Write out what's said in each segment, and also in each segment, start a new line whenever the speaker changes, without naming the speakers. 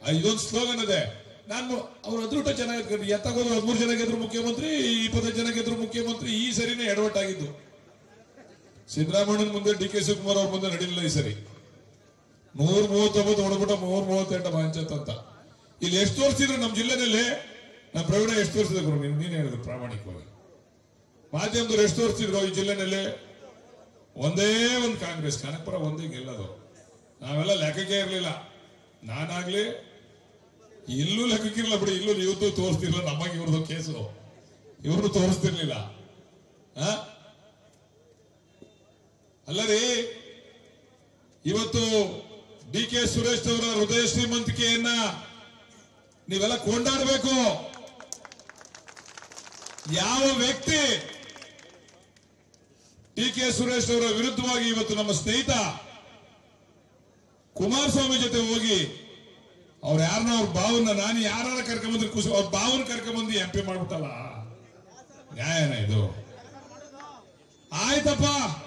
ಆ, ಇದೊಂದು ಸ್ಲೋಗನ್ ಇದೆ ನಾನು ಅವ್ರ ಅದೃಷ್ಟ ಚೆನ್ನಾಗಿ ಎತ್ತಾಗೋದು ಹದಿಮೂರು ಜನ ಗೆದ್ರು ಮುಖ್ಯಮಂತ್ರಿ ಇಪ್ಪತ್ತೈದು ಜನ ಗೆದ್ರು ಮುಖ್ಯಮಂತ್ರಿ ಈ ಸರಿನೇ ಎಡವಟ್ಟಾಗಿದ್ದು ಸಿದ್ದರಾಮಯ್ಯನ ಮುಂದೆ ಡಿ ಕೆ ಶಿವಕುಮಾರ್ ಅವ್ರ ಮುಂದೆ ನಡೀಲಿಲ್ಲ ಈ ಸರಿ ನೂರ ಮೂವತ್ತೊಂಬತ್ತು ಹೊಡ್ಬಿಟ್ಟ ನೂರ ಮೂವತ್ತೆಂಟು ಪಂಚಾಯತ್ ಅಂತ ಇಲ್ಲಿ ಎಷ್ಟು ತೋರಿಸಿದ್ರು ನಮ್ಮ ಜಿಲ್ಲೆನಲ್ಲಿ ನಮ್ಮ ಪ್ರವೀಣ ಎಷ್ಟು ತೋರಿಸಿದ್ರು ಗುರು ನೀನು ನೀನು ಹೇಳಿದ್ರು ಪ್ರಾಮಾಣಿಕವಾಗಿ ಮಾಧ್ಯಮದವ್ರು ಎಷ್ಟು ತೋರಿಸ್ತಿದ್ರು ಈ ಜಿಲ್ಲೆನಲ್ಲಿ ಒಂದೇ ಒಂದು ಕಾಂಗ್ರೆಸ್ ಕನಕಪುರ ಒಂದೇ ಗೆಲ್ಲದು ನಾವೆಲ್ಲ ಲೆಕ್ಕಕ್ಕೆ ಇರಲಿಲ್ಲ ನಾನಾಗ್ಲಿ ಇಲ್ಲೂ ಲೆಕ್ಕಕ್ಕಿರಲ್ಲ ಬಿಡಿ ಇಲ್ಲೂ ಇವತ್ತು ತೋರಿಸ್ತಿರ್ಲಿಲ್ಲ ನಮಗೆ ಇವ್ರದ್ದು ಕೇಸು ಇವ್ರದ್ದು ತೋರಿಸ್ತಿರ್ಲಿಲ್ಲ ಆ? ಅಲ್ಲರಿ ಇವತ್ತು ಡಿ ಕೆ ಸುರೇಶ್ ಅವರ ಹೃದಯ ಶ್ರೀಮಂತಿಕೆಯನ್ನ ನೀವೆಲ್ಲ ಕೊಂಡಾಡಬೇಕು ಯಾವ ವ್ಯಕ್ತಿ ಡಿ ಕೆ ಸುರೇಶ್ ಅವರ ವಿರುದ್ಧವಾಗಿ ಇವತ್ತು ನಮ್ಮ ಸ್ನೇಹಿತ ಕುಮಾರಸ್ವಾಮಿ ಜೊತೆ ಹೋಗಿ ಅವ್ರ ಯಾರನ್ನ ಅವ್ರ ಬಾವನ್ನ ನಾನು ಯಾರ ಕರ್ಕೊಂಬಂದ್ರೆ ಖುಷಿ ಅವ್ರ ಬಾವನ್ನ ಕರ್ಕೊಂಬಂದು ಎಂ ಪಿ ಮಾಡ್ಬಿಟ್ಟಲ್ಲ ನ್ಯಾಯನ ಇದು ಆಯ್ತಪ್ಪ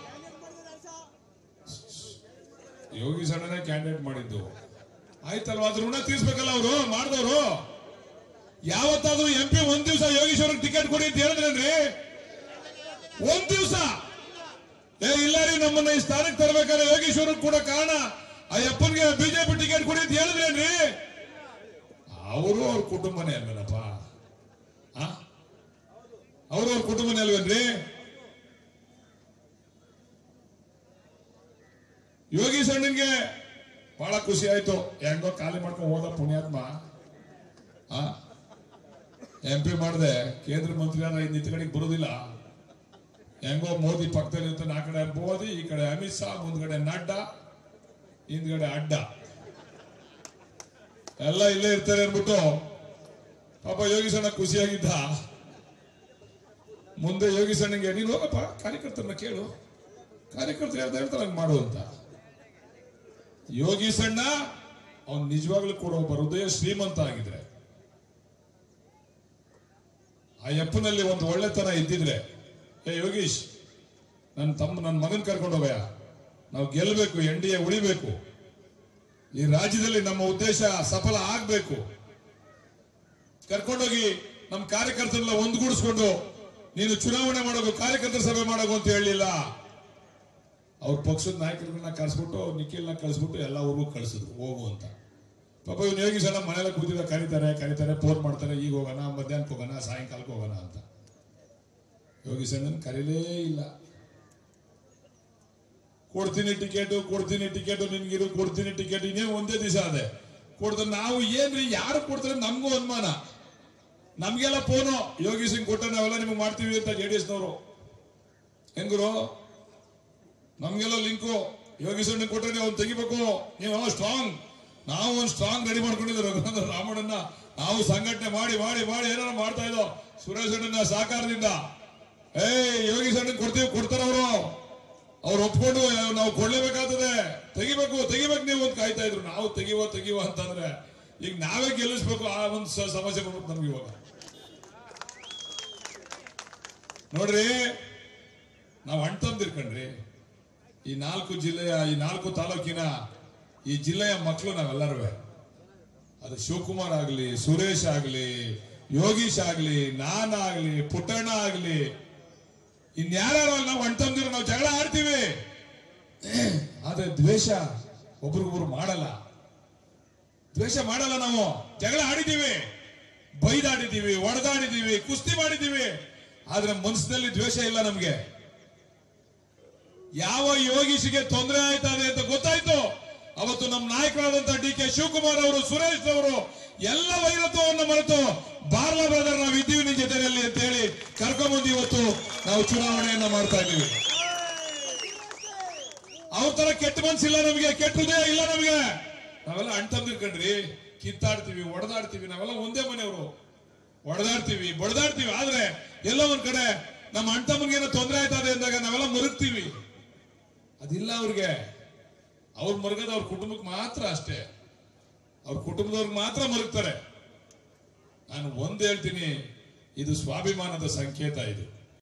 ಯೋಗಿ ಸಣ್ಣನೇ ಕ್ಯಾಂಡಿಡೇಟ್ ಮಾಡಿದ್ದು ಆಯ್ತಲ್ವಾ ಅದ್ರ ಋಣ ತೀರ್ಸ್ಬೇಕಲ್ಲ ಅವರು ಮಾಡಿದವರು ಯಾವತ್ತಾದ್ರೂ ಎಂ ಪಿ ಒಂದ್ ದಿವಸ ಯೋಗೀಶ್ವರನ್ ಟಿಕೆಟ್ ಕೊಡಿ ಅಂತ ಹೇಳಿದ್ರೇನ್ರಿ ಒಂದ್ ದಿವಸ ಏ ಇಲ್ಲ ರೀ ನಮ್ಮನ್ನ ಈ ಸ್ಥಾನಕ್ಕೆ ತರಬೇಕಾದ್ರೆ ಯೋಗೀಶ್ವರನ್ ಕೂಡ ಕಾರಣ ಆ ಅಪ್ಪನ್ಗೆ ಬಿಜೆಪಿ ಟಿಕೆಟ್ ಕೊಡಿ ಅಂತ ಹೇಳಿದ್ರೇನ್ರಿ ಅವರು ಅವ್ರ ಕುಟುಂಬನೇ ಅಲ್ವೇನಪ್ಪ ಅವರು ಅವ್ರ ಕುಟುಂಬನೇ ಅಲ್ವೇನ್ರಿ ಯೋಗಿ ಸಣ್ಣನ್ಗೆ ಬಹಳ ಖುಷಿ ಆಯ್ತು ಹೆಂಗೋ ಖಾಲಿ ಮಾಡ್ಕೊಂಡು ಹೋದ ಪುಣ್ಯಾತ್ಮ ಎಂ ಪಿ ಮಾಡಿದೆ ಕೇಂದ್ರ ಮಂತ್ರಿ ಆದ್ರೆ ಇನ್ನು ಇತ್ತ ಕಡೆಗೆ ಬರೋದಿಲ್ಲ ಹೆಂಗೋ ಮೋದಿ ಪಕ್ಕದಲ್ಲಿ ಇರ್ತಾನೆ ಆ ಕಡೆ ಮೋದಿ ಈ ಕಡೆ ಅಮಿತ್ ಶಾ ಮುಂದ್ಗಡೆ ನಡ್ಡಾ ಹಿಂದ್ಗಡೆ ಅಡ್ಡ ಎಲ್ಲ ಇಲ್ಲೇ ಇರ್ತಾರೆ ಅನ್ಬಿಟ್ಟು ಪಾಪ ಯೋಗಿ ಸಣ್ಣ ಖುಷಿಯಾಗಿದ್ದ ಮುಂದೆ ಯೋಗಿ ಸಣ್ಣಗೆ ನೀನು ಹೋಗಪ್ಪ ಕಾರ್ಯಕರ್ತರನ್ನ ಕೇಳು ಕಾರ್ಯಕರ್ತರು ಯಾರ್ದು ಹೇಳ್ತಾರೆ ಹಂಗೆ ಮಾಡು ಅಂತ ಯೋಗಿ ಸಣ್ಣ ಅವನ್ ನಿಜವಾಗ್ಲೂ ಕೂಡ ಒಬ್ಬ ಹೃದಯ ಶ್ರೀಮಂತ ಆಗಿದ್ರೆ ಆ ಯಪ್ಪನಲ್ಲಿ ಒಂದು ಒಳ್ಳೆತನ ಇದ್ದಿದ್ರೆ ಏ ಯೋಗೀಶ್ ನನ್ನ ತಮ್ಮ ನನ್ನ ಮಗನ್ ಕರ್ಕೊಂಡು ಹೋಗಯ್ಯ ನಾವು ಗೆಲ್ಲಬೇಕು ಎನ್ ಡಿ ಎ ಉಳಿಬೇಕು ಈ ರಾಜ್ಯದಲ್ಲಿ ನಮ್ಮ ಉದ್ದೇಶ ಸಫಲ ಆಗ್ಬೇಕು ಕರ್ಕೊಂಡೋಗಿ ನಮ್ಮ ಕಾರ್ಯಕರ್ತರನ್ನ ಒಂದುಗೂಡಿಸ್ಕೊಂಡು ನೀನು ಚುನಾವಣೆ ಮಾಡೋದು ಕಾರ್ಯಕರ್ತರ ಸಭೆ ಮಾಡೋದು ಅಂತ ಹೇಳಲಿಲ್ಲ ಅವ್ರ ಪಕ್ಷದ ನಾಯಕರನ್ನ ಕರೆಸ್ಬಿಟ್ಟು ನಿಖಿಲ್ನ ಕಳಿಸ್ಬಿಟ್ಟು ಎಲ್ಲ ಊರಿಗೂ ಕಳಿಸಿದ್ರು ಹೋಗು ಅಂತ ಪಾಪ ಇವ್ನು ಯೋಗಿ ಸಲ ಮನೆಯಲ್ಲ ಕೂತಿದ್ದ ಕರೀತಾರೆ ಕರೀತಾರೆ ಫೋನ್ ಮಾಡ್ತಾರೆ ಈಗ ಹೋಗೋಣ ಮಧ್ಯಾಹ್ನಕ್ಕೆ ಹೋಗೋಣ ಸಾಯಂಕಾಲಕ್ಕೆ ಹೋಗೋಣ ಅಂತ ಯೋಗಿ ಸಣ್ಣನ್ ಕರೀಲೇ ಇಲ್ಲ ಕೊಡ್ತೀನಿ ಟಿಕೆಟ್ ಕೊಡ್ತೀನಿ ಟಿಕೆಟ್ ನಿನ್ಗಿರು ಕೊಡ್ತೀನಿ ಟಿಕೆಟ್ ಇನ್ನೇ ಒಂದೇ ದಿವಸ ಅದೇ ಕೊಡ್ತಾರೆ ನಾವು ಏನ್ರಿ ಯಾರು ಕೊಡ್ತಾರೆ ನಮಗೂ ಅನುಮಾನ ನಮ್ಗೆಲ್ಲ ಫೋನು ಯೋಗಿ ಸಿಂಗ್ ಕೊಟ್ಟ ನಾವೆಲ್ಲ ನಿಮಗೆ ಮಾಡ್ತೀವಿ ಅಂತ ಜೆ ಡಿ ಎಸ್ನವರು ಹೆಂಗರು ನಮ್ಗೆಲ್ಲ ಲಿಂಕು ಯೋಗಿ ಸಣ್ಣ ಕೊಟ್ಟರೆ ನೀವು ಅವ್ನು ತೆಗಿಬೇಕು ನೀವು ಸ್ಟ್ರಾಂಗ್ ನಾವು ಒಂದು ಸ್ಟ್ರಾಂಗ್ ರೆಡಿ ಮಾಡ್ಕೊಂಡಿದ್ದೆ ರಘುನಂದ್ರ ರಾಮಣ್ಣನ ನಾವು ಸಂಘಟನೆ ಮಾಡಿ ಮಾಡಿ ಮಾಡಿ ಏನಾರ ಮಾಡ್ತಾ ಇದ್ದೋ ಸುರೇಶ್ ಅಣ್ಣನ ಸಹಕಾರದಿಂದ ಏ ಯೋಗಿ ಸಣ್ಣ ಕೊಡ್ತೀವಿ ಕೊಡ್ತಾರ ಅವರು ಅವ್ರು ಒಪ್ಕೊಂಡು ನಾವು ಕೊಡ್ಲೇಬೇಕಾಗ್ತದೆ ತೆಗಿಬೇಕು ತೆಗಿಬೇಕು ನೀವು ಅಂತ ಕಾಯ್ತಾ ಇದ್ರು ನಾವು ತೆಗಿವ ತೆಗಿವ ಅಂತಂದ್ರೆ ಈಗ ನಾವೇ ಗೆಲ್ಲಿಸ್ಬೇಕು ಆ ಒಂದು ಸ- ಸಮಸ್ಯೆ ಬರ್ಬೇಕು ನಮ್ಗೆ ಇವಾಗ ನೋಡ್ರಿ ನಾವು ಅಣ್ತಂದಿರ್ಕಂಡ್ರಿ ಈ ನಾಲ್ಕು ಜಿಲ್ಲೆಯ ಈ ನಾಲ್ಕು ತಾಲೂಕಿನ ಈ ಜಿಲ್ಲೆಯ ಮಕ್ಕಳು ನಾವೆಲ್ಲರೂ ಅದು ಶಿವಕುಮಾರ್ ಆಗ್ಲಿ ಸುರೇಶ್ ಆಗ್ಲಿ ಯೋಗೀಶ್ ಆಗ್ಲಿ ನಾನಾಗ್ಲಿ ಪುಟ್ಟಣ್ಣ ಆಗ್ಲಿ ಇನ್ಯಾರು ನಾವು ಅಣ್ತಂದಿರು ನಾವು ಜಗಳ ಆಡ್ತೀವಿ ಆದ್ರೆ ದ್ವೇಷ ಒಬ್ರಿಗೊಬ್ರು ಮಾಡಲ್ಲ ದ್ವೇಷ ಮಾಡಲ್ಲ ನಾವು ಜಗಳ ಆಡಿದ್ದೀವಿ ಬೈದಾಡಿದ್ದೀವಿ ಒಡೆದಾಡಿದ್ದೀವಿ ಕುಸ್ತಿ ಮಾಡಿದ್ದೀವಿ ಆದ್ರೆ ಮನಸ್ಸಿನಲ್ಲಿ ದ್ವೇಷ ಇಲ್ಲ ನಮ್ಗೆ ಯಾವ ಯೋಗೀಶಿಗೆ ತೊಂದರೆ ಆಯ್ತದೆ ಅಂತ ಗೊತ್ತಾಯ್ತು ಅವತ್ತು ನಮ್ಮ ನಾಯಕರಾದಂತ ಡಿ ಕೆ ಶಿವಕುಮಾರ್ ಅವರು ಸುರೇಶ್ ಅವರು ಎಲ್ಲ ವೈರತ್ವವನ್ನು ಮರೆತು ಬಾರ್ಲ ಬ್ರದರ್ ನಾವು ಇದ್ದೀವಿ ನಿನ್ ಜೊತೆಯಲ್ಲಿ ಅಂತ ಹೇಳಿ ಕರ್ಕೊಂಬಂದು ಇವತ್ತು ನಾವು ಚುನಾವಣೆಯನ್ನ ಮಾಡ್ತಾ ಇದ್ದೀವಿ ಅವ್ರ ತರ ಕೆಟ್ಟ ಮನ್ಸಿಲ್ಲ ನಮಗೆ ಕೆಟ್ಟ ಹೃದಯ ಇಲ್ಲ ನಮಗೆ ನಾವೆಲ್ಲ ಅಣ್ತಂದಿರ್ಕಂಡ್ರಿ ಕಿತ್ತಾಡ್ತೀವಿ ಒಡೆದಾಡ್ತೀವಿ ನಾವೆಲ್ಲ ಒಂದೇ ಮನೆಯವರು ಒಡೆದಾಡ್ತೀವಿ ಬಡದಾಡ್ತೀವಿ ಆದ್ರೆ ಎಲ್ಲ ಒಂದ್ ಕಡೆ ನಮ್ಮ ಅಣ್ತಮ್ಮನಿಗೆ ಏನೋ ತೊಂದರೆ ಆಯ್ತದೆ ಅಂದಾಗ ನಾವೆಲ್ಲ ಮರುಗ್ತೀವಿ ಅದಿಲ್ಲ ಅವ್ರಿಗೆ ಅವ್ರ ಮರುಗದ ಅವ್ರ ಕುಟುಂಬಕ್ಕೆ ಮಾತ್ರ ಅಷ್ಟೇ ಅವ್ರ ಕುಟುಂಬದವ್ರಿಗೆ ಮಾತ್ರ ಮರುಗ್ತಾರೆ ನಾನು ಒಂದ್ ಹೇಳ್ತೀನಿ ಇದು ಸ್ವಾಭಿಮಾನದ ಸಂಕೇತ ಇದು